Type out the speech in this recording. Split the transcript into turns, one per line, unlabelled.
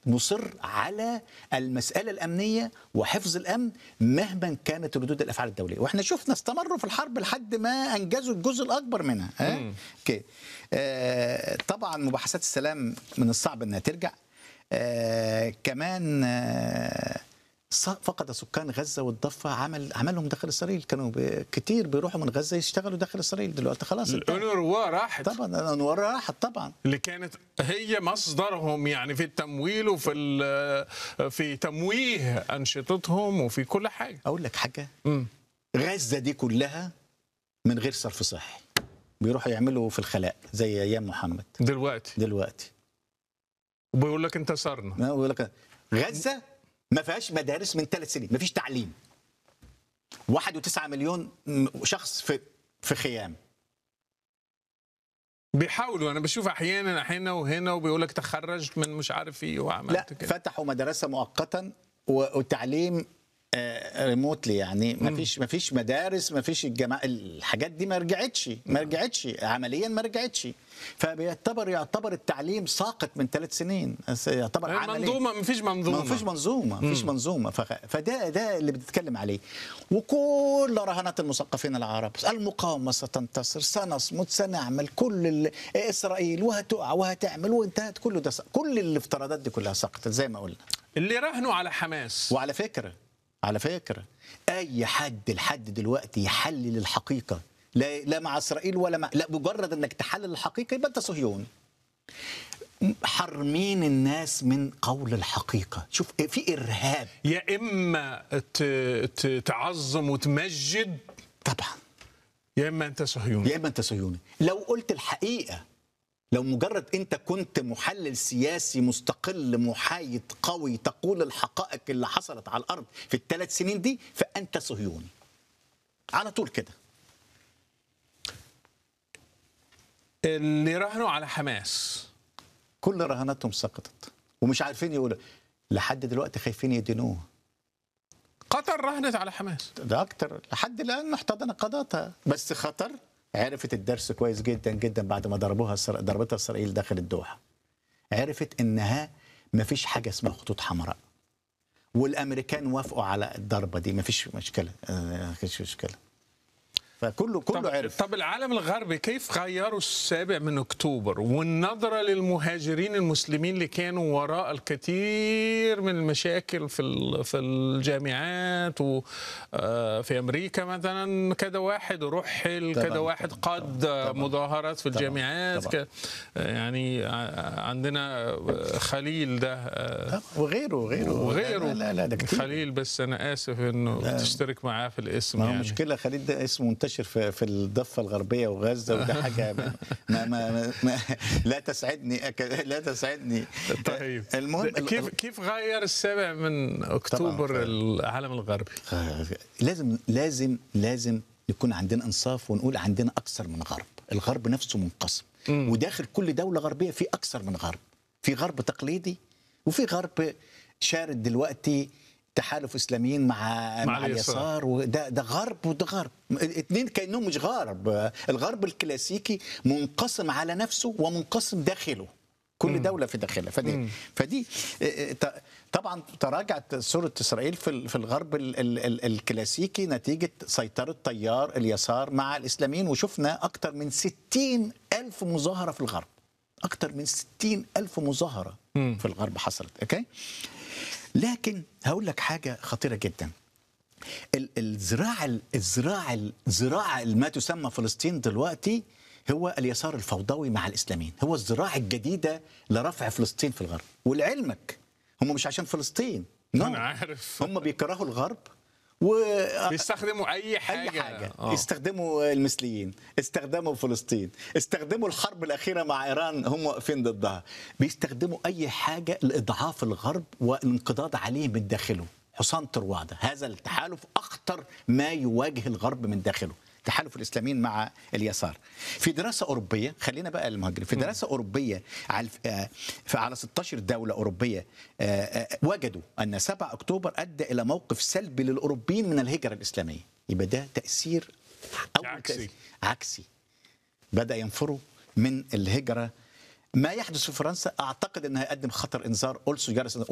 مصر على المساله الامنيه وحفظ الامن مهما كانت ردود الافعال الدوليه واحنا شفنا استمروا في الحرب لحد ما انجزوا الجزء الاكبر منها ها اوكي آه طبعا مباحثات السلام من الصعب انها ترجع آه كمان آه ص- فقد سكان غزه والضفه عمل عملهم داخل اسرائيل كانوا ب- كتير بيروحوا من غزه يشتغلوا داخل اسرائيل دلوقتي خلاص انتهى.
الأونروا راحت
طبعا الانوار راحت طبعا
اللي كانت هي مصدرهم يعني في التمويل وفي ال- في تمويه انشطتهم وفي كل حاجه
اقول لك حاجه
مم.
غزه دي كلها من غير صرف صحي بيروحوا يعملوا في الخلاء زي ايام محمد
دلوقتي
دلوقتي
وبيقول لك انتصرنا
ما بقول لك غزه ما فيهاش مدارس من ثلاث سنين ما فيش تعليم واحد وتسعة مليون م- شخص في في خيام
بيحاولوا انا بشوف احيانا احيانا وهنا وبيقول لك تخرجت من مش عارف ايه
لا
وعملت كده
فتحوا مدرسه مؤقتا و- وتعليم ريموتلي يعني ما فيش ما فيش مدارس ما فيش الجماعه الحاجات دي ما رجعتش ما رجعتش عمليا ما رجعتش فبيعتبر يعتبر التعليم ساقط من ثلاث سنين يعتبر
هي
عمليا
منظومه ما فيش منظومه
ما فيش منظومه ما فيش منظومه فخ- فده ده اللي بتتكلم عليه وكل رهانات المثقفين العرب المقاومه ستنتصر سنصمد سنعمل كل ال- اسرائيل وهتقع وهتعمل وانتهت كله ده س- كل الافتراضات دي كلها سقطت زي ما قلنا
اللي راهنوا على حماس
وعلى فكره على فكره اي حد لحد دلوقتي يحلل الحقيقه لا لا مع اسرائيل ولا مع لا مجرد انك تحلل الحقيقه يبقى انت صهيوني حرمين الناس من قول الحقيقه شوف في ارهاب
يا اما ت- ت- تعظم وتمجد
طبعا
يا اما انت صهيوني
يا اما انت صهيوني لو قلت الحقيقه لو مجرد انت كنت محلل سياسي مستقل محايد قوي تقول الحقائق اللي حصلت على الارض في الثلاث سنين دي فانت صهيوني على طول كده
اللي راهنوا على حماس
كل رهاناتهم سقطت ومش عارفين يقولوا لحد دلوقتي خايفين يدينوه
قطر راهنت على حماس
ده اكتر لحد الان محتضنه قضاتها بس خطر عرفت الدرس كويس جدا جدا بعد ما ضربوها إسرا- ضربتها اسرائيل داخل الدوحه عرفت انها ما فيش حاجه اسمها خطوط حمراء والامريكان وافقوا على الضربه دي ما فيش مشكله آه، ما فيش مشكله فكله كله
طب,
عرف
طب العالم الغربي كيف غيروا السابع من اكتوبر والنظره للمهاجرين المسلمين اللي كانوا وراء الكثير من المشاكل في ال- في الجامعات وفي امريكا مثلا كذا واحد رحل
طبعاً،
كذا واحد
طبعاً،
قاد
طبعاً،
مظاهرات في
طبعاً،
الجامعات
طبعاً.
ك- يعني ع- عندنا خليل ده
آه، وغيره وغيره
وغيره
لا لا, لا ده كتير
خليل بس انا اسف انه تشترك معاه في الاسم
ما هو
يعني.
مشكلة خليل ده اسمه منتشر في في الضفة الغربية وغزة وده حاجة ما ما ما ما لا تسعدني أك- لا تسعدني
طيب
المهم
كيف كيف غير السابع من اكتوبر
طبعاً.
العالم الغربي؟
لازم لازم لازم يكون عندنا انصاف ونقول عندنا اكثر من غرب الغرب نفسه منقسم
مم.
وداخل كل دوله غربيه في اكثر من غرب في غرب تقليدي وفي غرب شارد دلوقتي تحالف اسلاميين مع مع,
مع
مع
اليسار.
اليسار وده ده غرب وده غرب الاثنين كانهم مش غرب الغرب الكلاسيكي منقسم على نفسه ومنقسم داخله كل دوله في داخلها فدي فدي اه، ط- طبعا تراجعت صوره اسرائيل في ال- في الغرب ال ال ال الكلاسيكي نتيجه سيطره تيار اليسار مع الاسلاميين وشفنا اكثر من 60 الف مظاهره في الغرب اكثر من 60 الف مظاهره في الغرب حصلت اوكي لكن هقول لك حاجه خطيره جدا ال- الزراعه الزراعه الزراعه ما تسمى فلسطين دلوقتي هو اليسار الفوضوي مع الاسلاميين هو الزراعه الجديده لرفع فلسطين في الغرب ولعلمك هم مش عشان فلسطين no.
انا عارف
هم بيكرهوا الغرب و
بيستخدموا اي حاجه
اي حاجه
آه.
استخدموا المثليين استخدموا فلسطين استخدموا الحرب الاخيره مع ايران هم واقفين ضدها بيستخدموا اي حاجه لاضعاف الغرب والانقضاض عليه من داخله حصان طروادة هذا التحالف اخطر ما يواجه الغرب من داخله تحالف الاسلاميين مع اليسار في دراسه اوروبيه خلينا بقى المهاجرين في دراسه اوروبيه على آه، على 16 دوله اوروبيه آه، آه، وجدوا ان 7 اكتوبر ادى الى موقف سلبي للاوروبيين من الهجره الاسلاميه يبقى ده تاثير أول
عكسي.
تأثير عكسي بدا ينفروا من الهجره ما يحدث في فرنسا اعتقد انه هيقدم خطر انذار اولسو جرس